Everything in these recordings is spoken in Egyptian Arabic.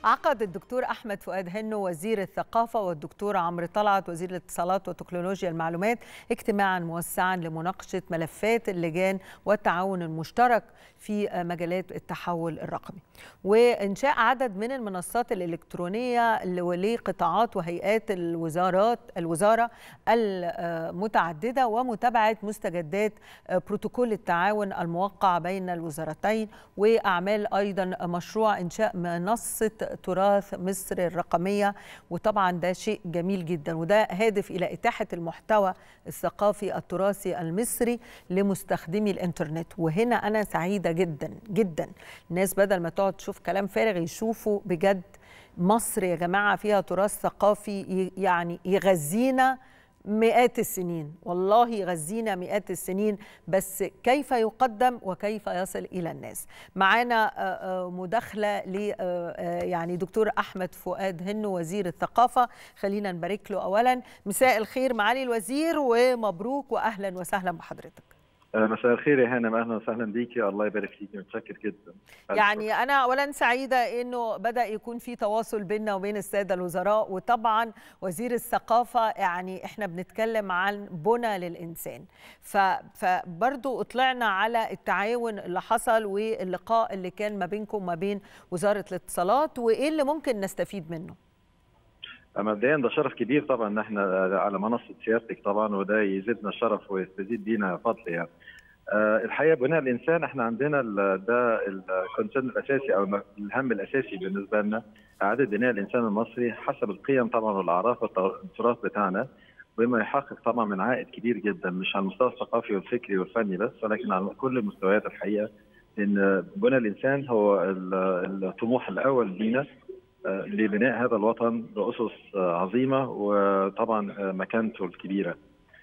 عقد الدكتور احمد فؤاد هنو وزير الثقافه والدكتور عمرو طلعت وزير الاتصالات وتكنولوجيا المعلومات اجتماعا موسعا لمناقشه ملفات اللجان والتعاون المشترك في مجالات التحول الرقمي وانشاء عدد من المنصات الالكترونيه لقطاعات وهيئات الوزارات الوزاره المتعدده ومتابعه مستجدات بروتوكول التعاون الموقع بين الوزارتين واعمال ايضا مشروع انشاء منصه تراث مصر الرقمية وطبعا ده شيء جميل جدا وده هادف إلى إتاحة المحتوى الثقافي التراثي المصري لمستخدمي الإنترنت وهنا أنا سعيدة جدا جدا الناس بدل ما تقعد تشوف كلام فارغ يشوفوا بجد مصر يا جماعة فيها تراث ثقافي يعني يغذينا مئات السنين والله يغذينا مئات السنين بس كيف يقدم وكيف يصل الى الناس معانا مداخله ل يعني دكتور احمد فؤاد هنو وزير الثقافه خلينا نبارك له اولا مساء الخير معالي الوزير ومبروك واهلا وسهلا بحضرتك مساء الخير يا هانم اهلا وسهلا بيكي الله يبارك فيكي متشكر جدا يعني انا اولا سعيده انه بدا يكون في تواصل بيننا وبين الساده الوزراء وطبعا وزير الثقافه يعني احنا بنتكلم عن بنى للانسان فبرضه اطلعنا على التعاون اللي حصل واللقاء اللي كان ما بينكم وما بين وزاره الاتصالات وايه اللي ممكن نستفيد منه مبدئيا ده شرف كبير طبعا ان احنا على منصه سيادتك طبعا وده يزيدنا شرف ويستزيد بينا فضل يعني. أه الحقيقه بناء الانسان احنا عندنا ده الكونسيرن الاساسي او الهم الاساسي بالنسبه لنا اعاده بناء الانسان المصري حسب القيم طبعا والاعراف والتراث بتاعنا بما يحقق طبعا من عائد كبير جدا مش على المستوى الثقافي والفكري والفني بس ولكن على كل المستويات الحقيقه ان بناء الانسان هو الطموح الاول لينا لبناء هذا الوطن بأسس عظيمة وطبعا مكانته الكبيرة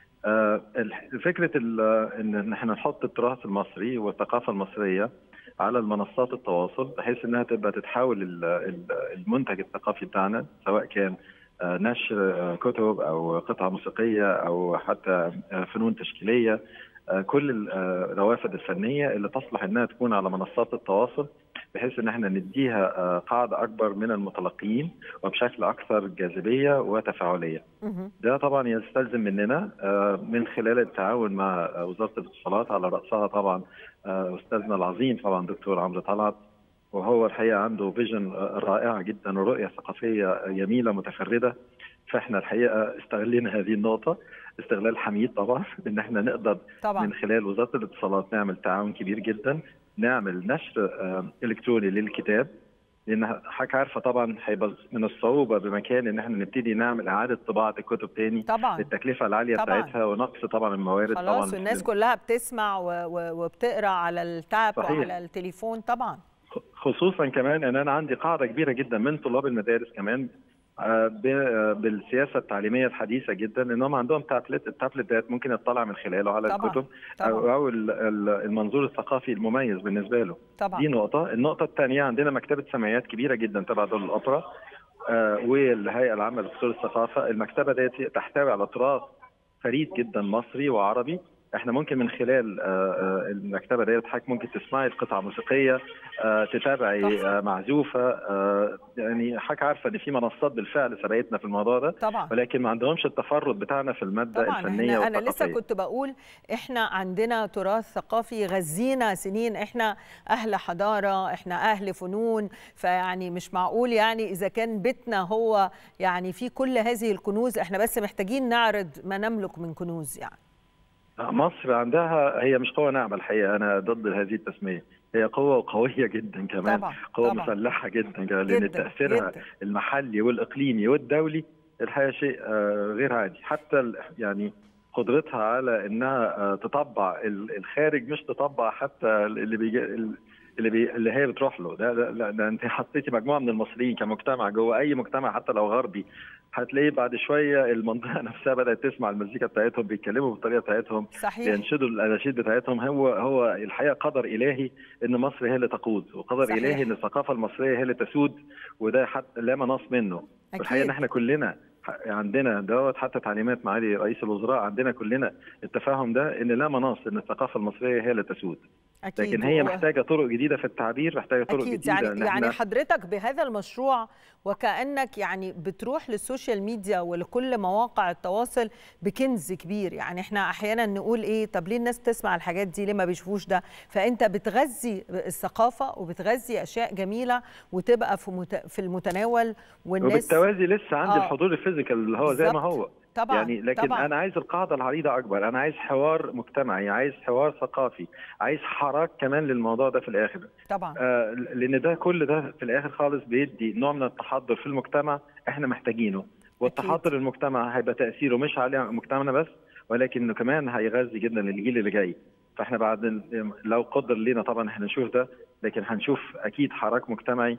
فكرة ان احنا نحط التراث المصري والثقافة المصرية على المنصات التواصل بحيث انها تبقى تتحول المنتج الثقافي بتاعنا سواء كان نشر كتب او قطعة موسيقية او حتى فنون تشكيلية كل الروافد الفنية اللي تصلح انها تكون على منصات التواصل بحيث ان احنا نديها قاعده اكبر من المتلقيين وبشكل اكثر جاذبيه وتفاعليه. ده طبعا يستلزم مننا من خلال التعاون مع وزاره الاتصالات على راسها طبعا استاذنا العظيم طبعا دكتور عمرو طلعت وهو الحقيقه عنده فيجن رائعه جدا ورؤيه ثقافيه جميله متفرده فاحنا الحقيقه استغلينا هذه النقطه استغلال حميد طبعا ان احنا نقدر طبعا. من خلال وزاره الاتصالات نعمل تعاون كبير جدا نعمل نشر الكتروني للكتاب لان حضرتك عارفه طبعا هيبقى من الصعوبه بمكان ان احنا نبتدي نعمل اعاده طباعه الكتب تاني طبعا التكلفه العاليه طبعا. بتاعتها ونقص طبعا الموارد خلاص طبعا خلاص الناس كلها بتسمع وبتقرا على التاب صحيح. وعلى التليفون طبعا خصوصا كمان ان انا عندي قاعده كبيره جدا من طلاب المدارس كمان بالسياسه التعليميه الحديثه جدا انهم عندهم تابلت التابلت ده ممكن يطلع من خلاله على طبعا. الكتب طبعا. او المنظور الثقافي المميز بالنسبه له طبعا. دي نقطه النقطه الثانيه عندنا مكتبه سمعيات كبيره جدا تبع دول الاوبرا آه والهيئه العامه لقصور الثقافه المكتبه دي تحتوي على تراث فريد جدا مصري وعربي احنا ممكن من خلال المكتبه ديت حضرتك ممكن تسمعي القطعه موسيقيه تتابعي معزوفه يعني حضرتك عارفه ان في منصات بالفعل سبقتنا في الموضوع ده طبعا ولكن ما عندهمش التفرد بتاعنا في الماده طبعا الفنيه احنا انا لسه كنت بقول احنا عندنا تراث ثقافي غزينا سنين احنا اهل حضاره احنا اهل فنون فيعني مش معقول يعني اذا كان بيتنا هو يعني في كل هذه الكنوز احنا بس محتاجين نعرض ما نملك من كنوز يعني مصر عندها هي مش قوة ناعمة الحقيقة أنا ضد هذه التسمية هي قوة قوية جدا كمان طبعا. قوة طبعا. مسلحة جدا كمان لأن جداً. تأثيرها جداً. المحلي والإقليمي والدولي الحقيقة شيء غير عادي حتى يعني قدرتها على انها تطبع الخارج مش تطبع حتى اللي بيجي اللي بي اللي هي بتروح له ده, ده, ده, ده انت حطيتي مجموعه من المصريين كمجتمع جوه اي مجتمع حتى لو غربي هتلاقيه بعد شويه المنطقه نفسها بدات تسمع المزيكا بتاعتهم بيتكلموا بالطريقه بتاعتهم صحيح بينشدوا الاناشيد بتاعتهم هو هو الحقيقه قدر الهي ان مصر هي اللي تقود وقدر صحيح. الهي ان الثقافه المصريه هي اللي تسود وده حتى لا مناص منه والحقيقه ان احنا كلنا عندنا دوت حتى تعليمات معالي رئيس الوزراء عندنا كلنا التفاهم ده ان لا مناص ان الثقافه المصريه هي اللي تسود أكيد. لكن هي و- محتاجه طرق جديده في التعبير محتاجه طرق أكيد جديده يعني إن يعني إحنا- حضرتك بهذا المشروع وكأنك يعني بتروح للسوشيال ميديا ولكل مواقع التواصل بكنز كبير يعني احنا أحيانا نقول إيه طب ليه الناس تسمع الحاجات دي ليه ما بيشوفوش ده فأنت بتغذي الثقافة وبتغذي أشياء جميلة وتبقى في مت... في المتناول والناس وبالتوازي لسه عندي آه. الحضور الفيزيكال اللي هو زي ما بالظبط. هو طبعا يعني لكن طبعا انا عايز القاعده العريضه اكبر انا عايز حوار مجتمعي عايز حوار ثقافي عايز حراك كمان للموضوع ده في الاخر طبعا آه لان ده كل ده في الاخر خالص بيدي نوع من التحضر في المجتمع احنا محتاجينه والتحضر المجتمع هيبقى تاثيره مش على مجتمعنا بس ولكنه كمان هيغذي جدا الجيل اللي جاي فاحنا بعد ال- لو قدر لينا طبعا احنا نشوف ده لكن هنشوف اكيد حراك مجتمعي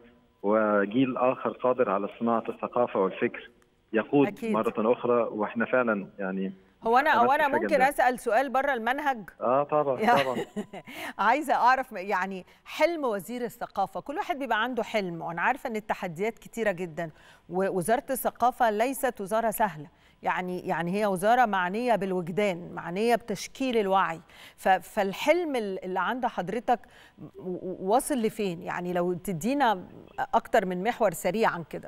وجيل اخر قادر على صناعه الثقافه والفكر يقود أكيد. مره اخرى واحنا فعلا يعني هو أنا أنا هو أنا في حاجة ممكن ده. أسأل سؤال بره المنهج اه طبعا يا- طبعا عايزه اعرف يعني حلم وزير الثقافه كل واحد بيبقى عنده حلم وانا عارفه ان التحديات كتيره جدا ووزاره الثقافه ليست وزاره سهله يعني يعني هي وزاره معنيه بالوجدان معنيه بتشكيل الوعي ف- فالحلم ال- اللي عند حضرتك و- و- واصل لفين يعني لو تدينا اكتر من محور سريعا كده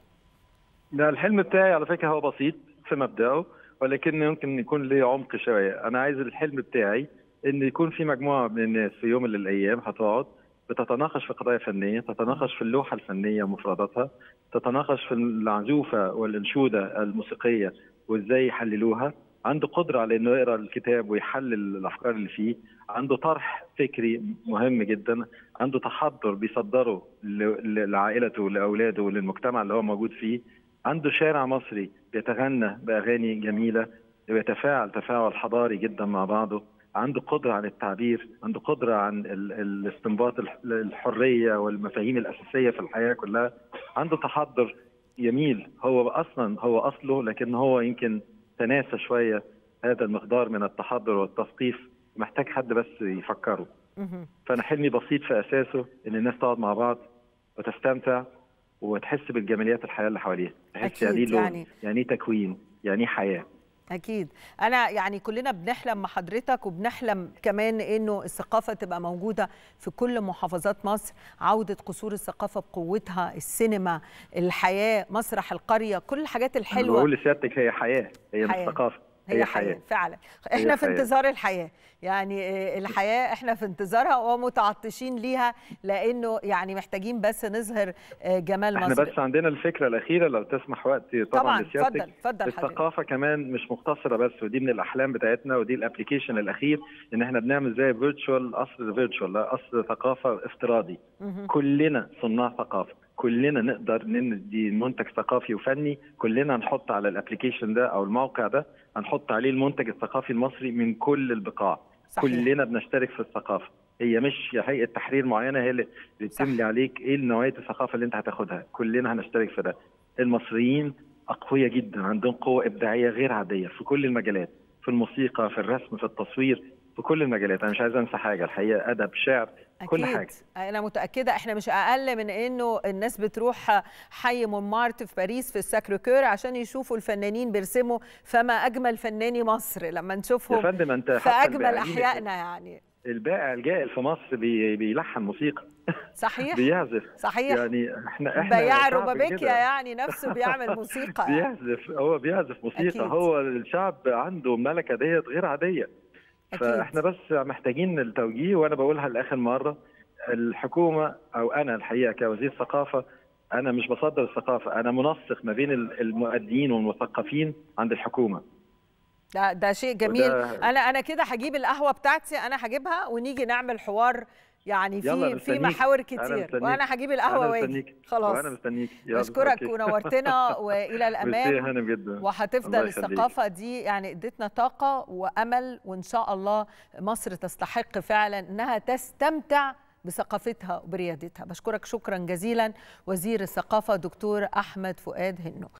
لا الحلم بتاعي على فكره هو بسيط في مبدأه ولكن يمكن يكون ليه عمق شويه انا عايز الحلم بتاعي ان يكون في مجموعه من الناس في يوم من الايام هتقعد بتتناقش في قضايا فنيه تتناقش في اللوحه الفنيه ومفرداتها تتناقش في العزوفه والانشوده الموسيقيه وازاي يحللوها عنده قدره على انه يقرا الكتاب ويحلل الافكار اللي فيه عنده طرح فكري مهم جدا عنده تحضر بيصدره ل- ل- لعائلته لاولاده وللمجتمع اللي هو موجود فيه عنده شارع مصري بيتغنى باغاني جميله ويتفاعل تفاعل حضاري جدا مع بعضه عنده قدره على التعبير عنده قدره عن ال- الاستنباط الح- الحريه والمفاهيم الاساسيه في الحياه كلها عنده تحضر يميل هو اصلا هو اصله لكن هو يمكن تناسى شويه هذا المقدار من التحضر والتثقيف محتاج حد بس يفكره مهم. فانا حلمي بسيط في اساسه ان الناس تقعد مع بعض وتستمتع وتحس بالجماليات الحياه اللي حواليها تحس أكيد يعني ايه لون يعني. يعني ايه تكوين يعني ايه حياه أكيد أنا يعني كلنا بنحلم مع حضرتك وبنحلم كمان إنه الثقافة تبقى موجودة في كل محافظات مصر عودة قصور الثقافة بقوتها السينما الحياة مسرح القرية كل الحاجات انا الحلوة بقول لسيادتك هي حياه هي حياة. مش ثقافه هي حياة فعلا احنا هي في حياة. انتظار الحياة يعني آه، الحياة احنا في انتظارها ومتعطشين ليها لأنه يعني محتاجين بس نظهر آه، جمال احنا مصر بس عندنا الفكره الاخيره لو تسمح وقتي طبعا, طبعا لسيادتك اتفضل اتفضل حضرتك الثقافه كمان مش مقتصره بس ودي من الاحلام بتاعتنا ودي الابلكيشن الاخير ان احنا بنعمل زي فيرتشوال قصر فيرتشوال قصر ثقافه افتراضي مهم. كلنا صناع ثقافه كلنا نقدر ندي منتج ثقافي وفني كلنا نحط على الابلكيشن ده او الموقع ده هنحط عليه المنتج الثقافي المصري من كل البقاع صحيح. كلنا بنشترك في الثقافه هي مش هيئه تحرير معينه هي اللي اللي صح. بتملي عليك ايه نوعيه الثقافه اللي انت هتاخدها كلنا هنشترك في ده المصريين اقوياء جدا عندهم قوه ابداعيه غير عاديه في كل المجالات في الموسيقى في الرسم في التصوير في كل المجالات انا مش عايز انسى حاجه الحقيقه ادب شعر كل أكيد. حاجه أنا متأكدة إحنا مش أقل من إنه الناس بتروح حي مونمارت في باريس في الساكروكور عشان يشوفوا الفنانين بيرسموا فما أجمل فناني مصر لما يا نشوفهم فندم انت في حتى أجمل البائعين- أحيائنا يعني البائع الجائل في مصر بي بيلحن موسيقى صحيح بيعزف صحيح يعني احنا احنا بياع شعب الروبابيكيا كده. يعني نفسه بيعمل موسيقى يعني. بيعزف هو بيعزف موسيقى أكيد. هو الشعب عنده الملكه ديت غير عاديه أكيد. فاحنا بس محتاجين التوجيه وانا بقولها لاخر مره الحكومه او انا الحقيقه كوزير ثقافه انا مش بصدر الثقافه انا منسق ما بين المؤدين والمثقفين عند الحكومه ده ده شيء جميل وده- انا انا كده هجيب القهوه بتاعتي انا هجيبها ونيجي نعمل حوار يعني يلا في في مستنيك. محاور أنا كتير مستنيك. وانا هجيب القهوه انا واجي مستنيك خلاص وانا مستنيك يلا، بشكرك أوكي. ونورتنا والى ميرسي يا الامام هانم جدا وهتفضل الله يخليك. الثقافة دي يعني ادتنا طاقة وأمل وإن شاء الله مصر تستحق فعلا إنها تستمتع بثقافتها وبريادتها بشكرك شكرا جزيلا وزير الثقافة دكتور أحمد فؤاد هنو